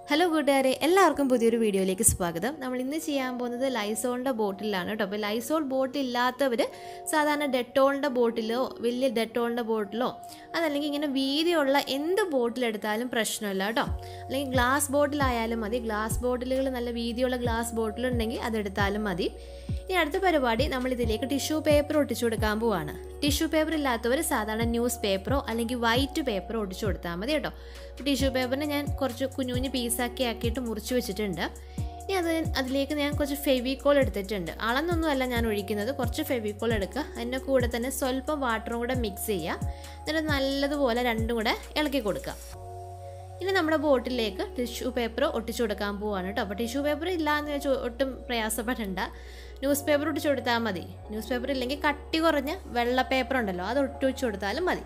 hello കൂട്ടുകാരെ എല്ലാവർക്കും പുതിയൊരു വീഡിയോയിലേക്ക് സ്വാഗതം നമ്മൾ ഇന്ന് ചെയ്യാൻ പോകുന്നത് ലൈസോളിൻ്റെ ബോട്ടിലാണ് കേട്ടോ അപ്പോൾ ലൈസോൾ ബോട്ടിൽ ഇല്ലാത്തവർ സാധാരണ ഡെറ്റോളിൻ്റെ ബോട്ടിലോ വലിയ ഡെറ്റോളിൻ്റെ ബോട്ടിലോ അതല്ലെങ്കിൽ ഇങ്ങനെ വീതിയുള്ള എന്ത് ബോട്ടിലെടുത്താലും പ്രശ്നമില്ല കേട്ടോ അല്ലെങ്കിൽ ഗ്ലാസ് ബോട്ടിലായാലും മതി ഗ്ലാസ് ബോട്ടിലുകൾ നല്ല വീതിയുള്ള ഗ്ലാസ് ബോട്ടിലുണ്ടെങ്കിൽ അതെടുത്താലും മതി ഇനി അടുത്ത പരിപാടി നമ്മൾ ഇതിലേക്ക് ടിഷ്യൂ പേപ്പർ ഒട്ടിച്ചു കൊടുക്കാൻ പോവാണ് ടിഷ്യൂ പേപ്പർ ഇല്ലാത്തവർ സാധാരണ ന്യൂസ് പേപ്പറോ അല്ലെങ്കിൽ വൈറ്റ് പേപ്പറോ ഒട്ടിച്ചു കൊടുത്താൽ മതി കേട്ടോ ടിഷ്യൂ പേപ്പറിനെ ഞാൻ കുറച്ച് കുഞ്ഞു കുഞ്ഞു പീസാക്കി ആക്കിയിട്ട് മുറിച്ച് വെച്ചിട്ടുണ്ട് ഇനി അത് അതിലേക്ക് ഞാൻ കുറച്ച് ഫെവിക്കോൾ എടുത്തിട്ടുണ്ട് അളന്നൊന്നുമല്ല ഞാൻ ഒഴിക്കുന്നത് കുറച്ച് ഫെവിക്കോൾ എടുക്കുക അതിൻ്റെ കൂടെ തന്നെ സ്വല്പം വാട്ടറും കൂടെ മിക്സ് ചെയ്യുക എന്നിട്ട് നല്ലതുപോലെ രണ്ടും കൂടെ ഇളക്കി കൊടുക്കുക ഇനി നമ്മുടെ ബോട്ടിലേക്ക് ടിഷ്യൂ പേപ്പർ ഒട്ടിച്ചു കൊടുക്കാൻ പോവാണ് കേട്ടോ അപ്പോൾ ടിഷ്യൂ പേപ്പർ ഇല്ല എന്ന് വെച്ചാൽ ഒട്ടും പ്രയാസപ്പെടണ്ട ന്യൂസ് പേപ്പർ ഒട്ടിച്ചു കൊടുത്താൽ മതി ന്യൂസ് പേപ്പർ ഇല്ലെങ്കിൽ കട്ടി കുറഞ്ഞ വെള്ള പേപ്പർ ഉണ്ടല്ലോ അത് ഒട്ടിച്ചു കൊടുത്താലും മതി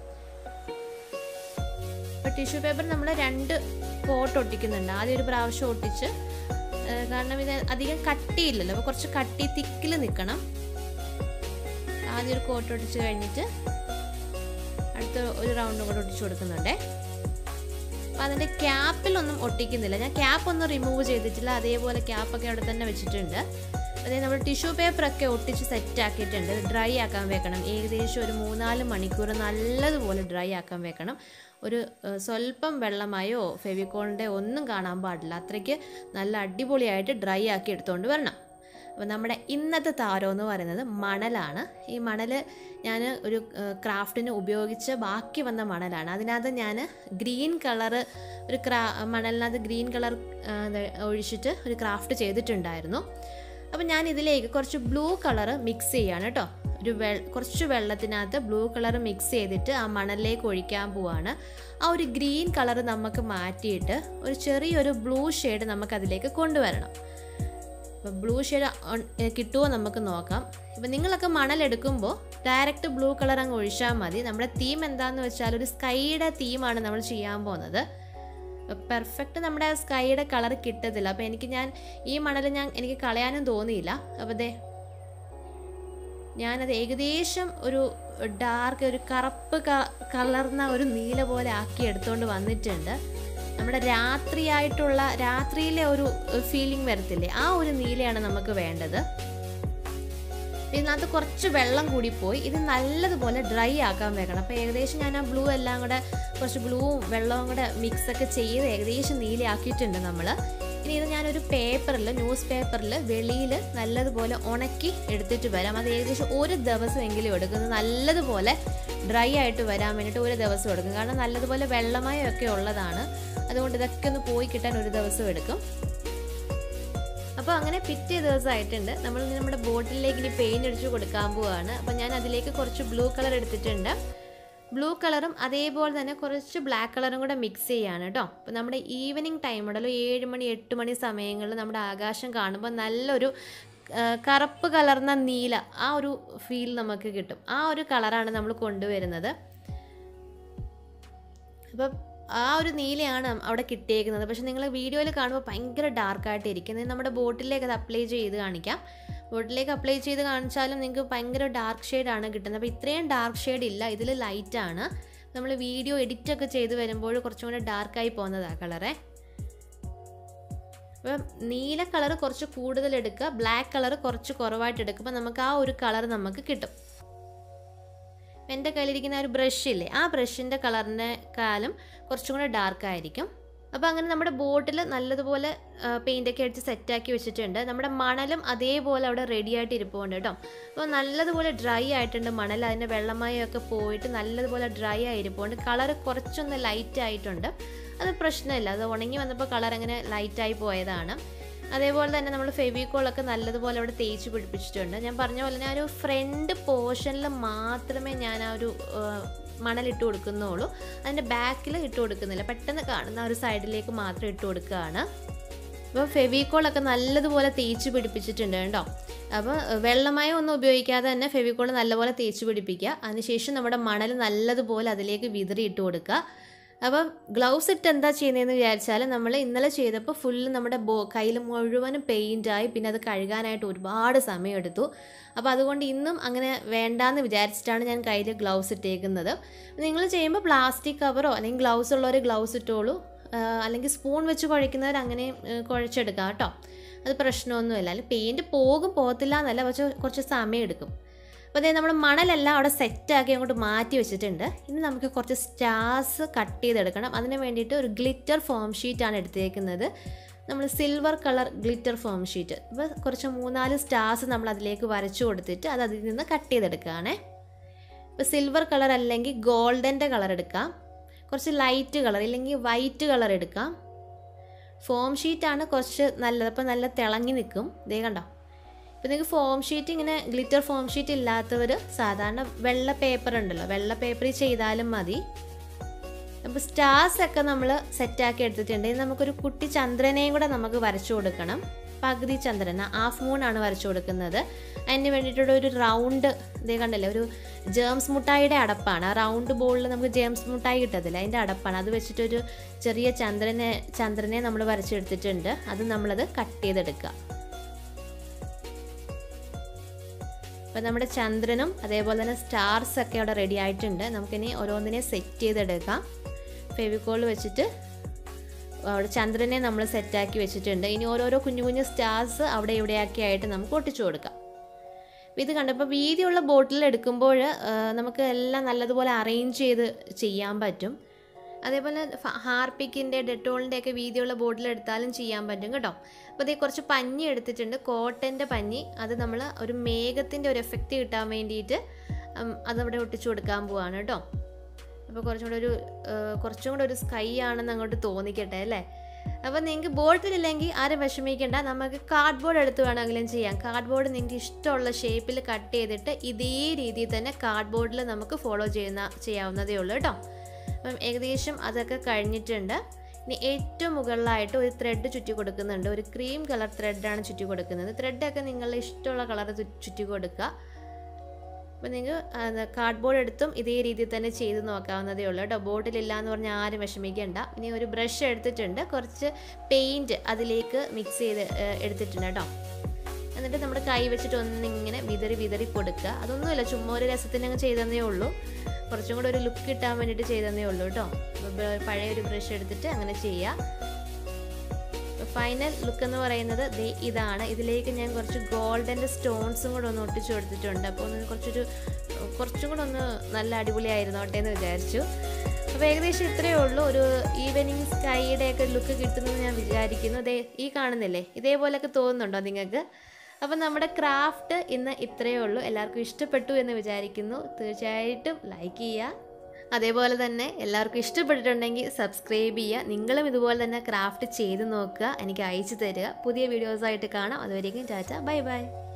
അപ്പോൾ ടിഷ്യൂ പേപ്പർ നമ്മൾ രണ്ട് കോട്ട് ഒട്ടിക്കുന്നുണ്ട് ആദ്യം ഒരു പ്രാവശ്യം ഒട്ടിച്ച് ഏഹ് കാരണം ഇത് അധികം കട്ടിയില്ലല്ലോ അപ്പോൾ കുറച്ച് കട്ടി തിക്കിൽ നിൽക്കണം ആദ്യം ഒരു കോട്ട് ഒട്ടിച്ച് കഴിഞ്ഞിട്ട് അടുത്ത ഒരു റൗണ്ടും കൂടെ ഒട്ടിച്ചു കൊടുക്കുന്നുണ്ടേ അപ്പോൾ അതിൻ്റെ ക്യാപ്പിലൊന്നും ഒട്ടിക്കുന്നില്ല ഞാൻ ക്യാപ്പ് ഒന്നും റിമൂവ് ചെയ്തിട്ടില്ല അതേപോലെ ക്യാപ്പൊക്കെ അവിടെ തന്നെ വെച്ചിട്ടുണ്ട് അതേ നമ്മൾ ടിഷ്യൂ പേപ്പറൊക്കെ ഒട്ടിച്ച് സെറ്റ് ആക്കിയിട്ടുണ്ട് ഡ്രൈ ആക്കാൻ വെക്കണം ഏകദേശം ഒരു മൂന്നാല് മണിക്കൂർ നല്ലതുപോലെ ഡ്രൈ ആക്കാൻ വെക്കണം ഒരു ഏഹ്, സ്വല്പം വെള്ളമായോ ഫെവിക്കോളിൻ്റെ ഒന്നും കാണാൻ പാടില്ല അത്രയ്ക്ക് നല്ല അടിപൊളിയായിട്ട് ഡ്രൈ ആക്കി എടുത്തുകൊണ്ട് വരണം അപ്പോൾ നമ്മുടെ ഇന്നത്തെ താരം എന്ന് പറയുന്നത് മണലാണ് ഈ മണൽ ഞാൻ ഒരു ഏഹ്, ക്രാഫ്റ്റിന് ഉപയോഗിച്ച് ബാക്കി വന്ന മണലാണ് അതിനകത്ത് ഞാൻ ഗ്രീൻ കളറ് ഒരു ക്രാ മണലിനകത്ത് ഗ്രീൻ കളർ ഒഴിച്ചിട്ട് ഒരു ക്രാഫ്റ്റ് ചെയ്തിട്ടുണ്ടായിരുന്നു അപ്പോൾ ഞാൻ ഇതിലേക്ക് കുറച്ച് ബ്ലൂ കളറ് മിക്സ് ചെയ്യാണ് കേട്ടോ ഒരു വെ കുറച്ച് വെള്ളത്തിനകത്ത് ബ്ലൂ കളർ മിക്സ് ചെയ്തിട്ട് ആ മണലിലേക്ക് ഒഴിക്കാൻ പോവാണ് ആ ഒരു ഗ്രീൻ കളർ നമുക്ക് മാറ്റിയിട്ട് ഒരു ചെറിയൊരു ബ്ലൂ ഷെയ്ഡ് നമുക്ക് അതിലേക്ക് കൊണ്ടുവരണം അപ്പോൾ ബ്ലൂ ഷെയ്ഡ് കിട്ടുമോ നമുക്ക് നോക്കാം ഇപ്പം നിങ്ങളൊക്കെ മണലെടുക്കുമ്പോൾ ഡയറക്റ്റ് ബ്ലൂ കളർ അങ്ങ് ഒഴിച്ചാൽ മതി നമ്മുടെ തീം എന്താണെന്ന് വെച്ചാൽ ഒരു സ്കൈയുടെ തീമാണ് നമ്മൾ ചെയ്യാൻ പോകുന്നത് പെർഫെക്റ്റ് നമ്മുടെ സ്കൈയുടെ കളർ കിട്ടത്തില്ല അപ്പോൾ എനിക്ക് ഞാൻ ഈ മണൽ ഞാൻ എനിക്ക് കളയാനും തോന്നിയില്ല അപ്പോൾ ദേ ഞാനത് ഏകദേശം ഒരു ഡാർക്ക് ഒരു കറുപ്പ് ക- കലർന്ന ഒരു നീല പോലെ ആക്കി എടുത്തുകൊണ്ട് വന്നിട്ടുണ്ട് നമ്മുടെ രാത്രിയായിട്ടുള്ള രാത്രിയിലെ ഒരു ഫീലിംഗ് വരത്തില്ലേ ആ ഒരു നീലയാണ് നമുക്ക് വേണ്ടത് ഇതിനകത്ത് കുറച്ച് വെള്ളം കൂടി പോയി ഇത് നല്ലതുപോലെ ഡ്രൈ ആക്കാൻ വെക്കണം അപ്പോൾ ഏകദേശം ഞാൻ ആ ബ്ലൂ എല്ലാം കൂടെ കുറച്ച് ബ്ലൂവും വെള്ളവും കൂടെ മിക്സ് ഒക്കെ ചെയ്ത് ഏകദേശം നീലയാക്കിയിട്ടുണ്ട് നമ്മൾ ഇനി ഇത് ഞാനൊരു പേപ്പറിൽ ന്യൂസ് പേപ്പറിൽ വെളിയിൽ നല്ലതുപോലെ ഉണക്കി എടുത്തിട്ട് വരാം അത് ഏകദേശം ഒരു ദിവസമെങ്കിലും എടുക്കുന്നത് നല്ലതുപോലെ ഡ്രൈ ആയിട്ട് വരാൻ വേണ്ടിയിട്ട് ഒരു ദിവസം എടുക്കും കാരണം നല്ലതുപോലെ വെള്ളമയമൊക്കെ ഉള്ളതാണ് അതുകൊണ്ട് ഇതൊക്കെ ഒന്ന് പോയി കിട്ടാൻ ഒരു ദിവസം എടുക്കും അപ്പോൾ അങ്ങനെ പിറ്റേ ദിവസമായിട്ടുണ്ട് നമ്മൾ ഇനി നമ്മുടെ ബോട്ടിലേക്ക് ഇനി പെയിന്റ് അടിച്ച് കൊടുക്കാൻ പോവാണ് അപ്പോൾ ഞാൻ അതിലേക്ക് കുറച്ച് ബ്ലൂ കളർ എടുത്തിട്ടുണ്ട് ബ്ലൂ കളറും അതേപോലെ തന്നെ കുറച്ച് ബ്ലാക്ക് കളറും കൂടെ മിക്സ് ചെയ്യാണ് കേട്ടോ അപ്പോൾ നമ്മുടെ ഈവനിങ് ടൈം ഉണ്ടല്ലോ ഏഴ് മണി എട്ട് മണി സമയങ്ങളിൽ നമ്മുടെ ആകാശം കാണുമ്പോൾ നല്ലൊരു ആ, കറുപ്പ് കലർന്ന നീല ആ ഒരു ഫീൽ നമുക്ക് കിട്ടും ആ ഒരു കളറാണ് നമ്മൾ കൊണ്ടുവരുന്നത് അപ്പം ആ ഒരു നീലയാണ് അവിടെ കിട്ടിയേക്കുന്നത് പക്ഷെ നിങ്ങൾ വീഡിയോയിൽ കാണുമ്പോൾ ഭയങ്കര ഡാർക്കായിട്ട് ഇരിക്കുന്നത് നമ്മുടെ ബോട്ടിലേക്ക് അത് അപ്ലൈ ചെയ്ത് കാണിക്കാം ബോട്ടിലേക്ക് അപ്ലൈ ചെയ്ത് കാണിച്ചാലും നിങ്ങൾക്ക് ഭയങ്കര ഡാർക്ക് ഷെയ്ഡാണ് കിട്ടുന്നത് അപ്പോൾ ഇത്രയും ഡാർക്ക് ഷെയ്ഡ് ഇല്ല ഇതിൽ ലൈറ്റാണ് നമ്മൾ വീഡിയോ എഡിറ്റ് ഒക്കെ ചെയ്ത് വരുമ്പോൾ കുറച്ചും കൂടെ ഡാർക്കായി പോകുന്നതാണ് കളറേ അപ്പം നീല കളർ കുറച്ച് കൂടുതൽ എടുക്കുക ബ്ലാക്ക് കളർ കുറച്ച് കുറവായിട്ട് എടുക്കുമ്പോൾ നമുക്ക് ആ ഒരു കളർ നമുക്ക് കിട്ടും എൻ്റെ കയ്യിലിരിക്കുന്ന ആ ഒരു ബ്രഷ് ഇല്ലേ ആ ബ്രഷിൻ്റെ കളറിനെക്കാളും കുറച്ചും കൂടെ ഡാർക്ക് ആയിരിക്കും അപ്പോൾ അങ്ങനെ നമ്മുടെ ബോട്ടിൽ നല്ലതുപോലെ പെയിൻ്റൊക്കെ അടിച്ച് സെറ്റാക്കി വെച്ചിട്ടുണ്ട് നമ്മുടെ മണലും അതേപോലെ അവിടെ റെഡി ആയിട്ട് ഇരിപ്പുണ്ട് കേട്ടോ അപ്പോൾ നല്ലതുപോലെ ഡ്രൈ ആയിട്ടുണ്ട് മണൽ അതിൻ്റെ വെള്ളമയമൊക്കെ പോയിട്ട് നല്ലതുപോലെ ഡ്രൈ ആയിരിപ്പുണ്ട് കളർ കുറച്ചൊന്ന് ലൈറ്റ് ആയിട്ടുണ്ട് അത് പ്രശ്നമില്ല അത് ഉണങ്ങി വന്നപ്പോൾ കളർ അങ്ങനെ ലൈറ്റായി പോയതാണ് അതേപോലെ തന്നെ നമ്മൾ ഫെവിക്കോളൊക്കെ നല്ലതുപോലെ അവിടെ തേച്ച് പിടിപ്പിച്ചിട്ടുണ്ട് ഞാൻ പറഞ്ഞ പോലെ ഞാൻ ഒരു ഫ്രണ്ട് പോർഷനിൽ മാത്രമേ ഞാൻ ആ ഒരു ആ, മണലിട്ട് കൊടുക്കുന്നുള്ളൂ അതിൻ്റെ ബാക്കിൽ ഇട്ട് കൊടുക്കുന്നില്ല പെട്ടെന്ന് കാണുന്ന ആ ഒരു സൈഡിലേക്ക് മാത്രം ഇട്ട് കൊടുക്കുകയാണ് അപ്പോൾ ഫെവിക്കോളൊക്കെ നല്ലതുപോലെ തേച്ച് പിടിപ്പിച്ചിട്ടുണ്ട് കേട്ടോ അപ്പോൾ വെള്ളമയം ഒന്നും ഉപയോഗിക്കാതെ തന്നെ ഫെവിക്കോൾ നല്ലപോലെ തേച്ച് പിടിപ്പിക്കുക അതിനുശേഷം നമ്മുടെ മണൽ നല്ലതുപോലെ അതിലേക്ക് വിതറി ഇട്ട് കൊടുക്കുക അപ്പം ഗ്ലൗസ് ഇട്ട് എന്താ ചെയ്യുന്നതെന്ന് വിചാരിച്ചാൽ നമ്മൾ ഇന്നലെ ചെയ്തപ്പോൾ ഫുള്ള് നമ്മുടെ ബോ കയ്യിൽ മുഴുവനും പെയിൻ്റായി പിന്നെ അത് കഴുകാനായിട്ട് ഒരുപാട് സമയമെടുത്തു അപ്പോൾ അതുകൊണ്ട് ഇന്നും അങ്ങനെ വേണ്ടാന്ന് വിചാരിച്ചിട്ടാണ് ഞാൻ കയ്യിൽ ഗ്ലൗസ് ഇട്ടേക്കുന്നത് നിങ്ങൾ ചെയ്യുമ്പോൾ പ്ലാസ്റ്റിക് കവറോ അല്ലെങ്കിൽ ഗ്ലൗസ് ഉള്ളവർ ഗ്ലൗസ് ഇട്ടോളൂ അല്ലെങ്കിൽ സ്പൂൺ വെച്ച് കുഴയ്ക്കുന്നവർ അങ്ങനെ കുഴച്ചെടുക്കാം കേട്ടോ അത് പ്രശ്നമൊന്നുമില്ല അല്ലെങ്കിൽ പെയിൻറ്റ് പോകും പോകത്തില്ല എന്നല്ല പക്ഷെ കുറച്ച് സമയം എടുക്കും അപ്പോൾ അതായത് നമ്മൾ മണലെല്ലാം അവിടെ സെറ്റാക്കി അങ്ങോട്ട് മാറ്റി വെച്ചിട്ടുണ്ട് ഇനി നമുക്ക് കുറച്ച് സ്റ്റാർസ് കട്ട് ചെയ്തെടുക്കണം അതിന് വേണ്ടിയിട്ട് ഒരു ഗ്ലിറ്റർ ഫോം ഷീറ്റാണ് എടുത്തേക്കുന്നത് നമ്മൾ silver colour glitter foam sheet അപ്പോൾ കുറച്ച് മൂന്നാല് സ്റ്റാർസ് നമ്മൾ അതിലേക്ക് വരച്ചു കൊടുത്തിട്ട് അത് അതിൽ നിന്ന് കട്ട് ചെയ്തെടുക്കുകയാണേ ഇപ്പോൾ സിൽവർ കളർ അല്ലെങ്കിൽ ഗോൾഡൻ്റെ കളർ എടുക്കാം കുറച്ച് ലൈറ്റ് കളർ ഇല്ലെങ്കിൽ വൈറ്റ് കളർ എടുക്കാം ഫോം ഷീറ്റാണ് കുറച്ച് നല്ലത് അപ്പോൾ നല്ല തിളങ്ങി നിൽക്കും ഇതേ കണ്ടോ ഇപ്പോൾ നിങ്ങൾക്ക് ഫോം ഷീറ്റ് ഇങ്ങനെ ഗ്ലിറ്റർ ഫോം ഷീറ്റ് ഇല്ലാത്തവർ സാധാരണ വെള്ള പേപ്പർ ഉണ്ടല്ലോ വെള്ള പേപ്പറിൽ ചെയ്താലും മതി അപ്പോൾ സ്റ്റാർസ് ഒക്കെ നമ്മൾ സെറ്റാക്കി എടുത്തിട്ടുണ്ട് ഇനി നമുക്കൊരു കുട്ടി ചന്ദ്രനെയും കൂടെ നമുക്ക് വരച്ചു കൊടുക്കണം പകുതി ചന്ദ്രൻ ഹാഫ് മൂൺ ആണ് വരച്ചു കൊടുക്കുന്നത് അതിന് വേണ്ടിയിട്ടുള്ള ഒരു റൗണ്ട് ഇതേ കണ്ടല്ലേ ഒരു ജേംസ് മുട്ടായിയുടെ അടപ്പാണ് ആ റൗണ്ട് ബോളിൽ നമുക്ക് ജേംസ് മുട്ടായി കിട്ടത്തില്ല അതിൻ്റെ അടപ്പാണ് അത് വെച്ചിട്ടൊരു ചെറിയ ചന്ദ്രനെ ചന്ദ്രനെ നമ്മൾ വരച്ചെടുത്തിട്ടുണ്ട് അത് നമ്മളത് കട്ട് ചെയ്തെടുക്കുക അപ്പം നമ്മുടെ ചന്ദ്രനും അതേപോലെ തന്നെ സ്റ്റാർസ് ഒക്കെ അവിടെ റെഡി ആയിട്ടുണ്ട് നമുക്കിനി ഓരോന്നിനെ സെറ്റ് ചെയ്തെടുക്കാം ഫെവിക്കോൾ വെച്ചിട്ട് അവിടെ ചന്ദ്രനെ നമ്മൾ സെറ്റാക്കി വെച്ചിട്ടുണ്ട് ഇനി ഓരോരോ കുഞ്ഞു കുഞ്ഞു സ്റ്റാർസ് അവിടെ ഇവിടെയൊക്കെ ആയിട്ട് നമുക്ക് ഒട്ടിച്ചു കൊടുക്കാം ഇത് കണ്ടപ്പോൾ വീതിയുള്ള ബോട്ടിൽ എടുക്കുമ്പോൾ നമുക്ക് എല്ലാം നല്ലതുപോലെ അറേഞ്ച് ചെയ്ത് ചെയ്യാൻ പറ്റും അതേപോലെ ഹാർപ്പിക്കിൻ്റെ ഡെറ്റോളിൻ്റെ ഒക്കെ വീതിയുള്ള ബോട്ടിൽ എടുത്താലും ചെയ്യാൻ പറ്റും കേട്ടോ അപ്പോൾ അതേ കുറച്ച് പഞ്ഞി എടുത്തിട്ടുണ്ട് കോട്ടൻ്റെ പഞ്ഞി അത് നമ്മൾ ഒരു മേഘത്തിൻ്റെ ഒരു എഫക്റ്റ് കിട്ടാൻ വേണ്ടിയിട്ട് അതവിടെ ഒട്ടിച്ചു കൊടുക്കാൻ പോവാണ് കേട്ടോ അപ്പോൾ കുറച്ചും കൂടെ ഒരു കുറച്ചും കൂടെ ഒരു സ്കൈ ആണെന്ന് അങ്ങോട്ട് തോന്നിക്കട്ടെ അല്ലേ അപ്പോൾ നിങ്ങൾക്ക് ബോട്ടിലില്ലെങ്കിൽ ആരും വിഷമിക്കേണ്ട നമുക്ക് കാർഡ്ബോർഡ് എടുത്ത് വേണമെങ്കിലും ചെയ്യാം കാർഡ്ബോർഡ് നിങ്ങൾക്ക് ഇഷ്ടമുള്ള ഷേപ്പിൽ കട്ട് ചെയ്തിട്ട് ഇതേ രീതിയിൽ തന്നെ കാർഡ്ബോർഡിൽ നമുക്ക് ഫോളോ ചെയ്യുന്ന ചെയ്യാവുന്നതേ ഉള്ളൂ കേട്ടോ അപ്പം ഏകദേശം അതൊക്കെ കഴിഞ്ഞിട്ടുണ്ട് ഇനി ഏറ്റവും മുകളിലായിട്ട് ഒരു ത്രെഡ് ചുറ്റി കൊടുക്കുന്നുണ്ട് ഒരു ക്രീം കളർ ത്രെഡാണ് ചുറ്റി കൊടുക്കുന്നത് ത്രെഡൊക്കെ നിങ്ങളുടെ ഇഷ്ടമുള്ള കളർ ചുറ്റി കൊടുക്കുക അപ്പോൾ നിങ്ങൾക്ക് കാർഡ്ബോർഡ് എടുത്തും ഇതേ രീതിയിൽ തന്നെ ചെയ്ത് നോക്കാവുന്നതേ ഉള്ളൂ കേട്ടോ ബോട്ടിലില്ല എന്ന് പറഞ്ഞാൽ ആരും വിഷമിക്കേണ്ട ഇനി ഒരു ബ്രഷ് എടുത്തിട്ടുണ്ട് കുറച്ച് പെയിൻറ്റ് അതിലേക്ക് മിക്സ് ചെയ്ത് എടുത്തിട്ടുണ്ട് കേട്ടോ എന്നിട്ട് നമ്മുടെ കൈ വെച്ചിട്ട് ഒന്നിങ്ങനെ വിതറി വിതറി കൊടുക്കുക അതൊന്നുമില്ല ചുമ്മാ ഒരു രസത്തിന് അങ്ങ് ചെയ്തതേ ഉള്ളൂ കുറച്ചും കൂടെ ഒരു ലുക്ക് കിട്ടാൻ വേണ്ടിയിട്ട് ചെയ്തതേ ഉള്ളൂ കേട്ടോ പഴയ ഒരു ബ്രഷ് എടുത്തിട്ട് അങ്ങനെ ചെയ്യുക ഫൈനൽ ലുക്ക് എന്ന് പറയുന്നത് ദേ ഇതാണ് ഇതിലേക്ക് ഞാൻ കുറച്ച് ഗോൾഡൻ്റെ സ്റ്റോൺസും കൂടെ ഒന്ന് ഒട്ടിച്ചു കൊടുത്തിട്ടുണ്ട് അപ്പോൾ ഒന്ന് കുറച്ചൊരു കുറച്ചും കൂടെ ഒന്ന് നല്ല അടിപൊളിയായിരുന്നോട്ടെ എന്ന് വിചാരിച്ചു അപ്പോൾ ഏകദേശം ഇത്രയേ ഉള്ളൂ ഒരു ഈവനിങ് സ്കൈയുടെ ഒക്കെ ലുക്ക് കിട്ടുമെന്ന് ഞാൻ വിചാരിക്കുന്നു ദേ ഈ കാണുന്നില്ലേ ഇതേപോലെയൊക്കെ തോന്നുന്നുണ്ടോ നിങ്ങൾക്ക് അപ്പം നമ്മുടെ ക്രാഫ്റ്റ് ഇന്ന് ഇത്രയേ ഉള്ളൂ എല്ലാവർക്കും ഇഷ്ടപ്പെട്ടു എന്ന് വിചാരിക്കുന്നു തീർച്ചയായിട്ടും ലൈക്ക് ചെയ്യുക അതേപോലെ തന്നെ എല്ലാവർക്കും ഇഷ്ടപ്പെട്ടിട്ടുണ്ടെങ്കിൽ സബ്സ്ക്രൈബ് ചെയ്യുക നിങ്ങളും ഇതുപോലെ തന്നെ ക്രാഫ്റ്റ് ചെയ്ത് നോക്കുക എനിക്ക് അയച്ചു തരിക പുതിയ വീഡിയോസായിട്ട് കാണാം അതുവരേക്കും ടാറ്റ ബൈ ബൈ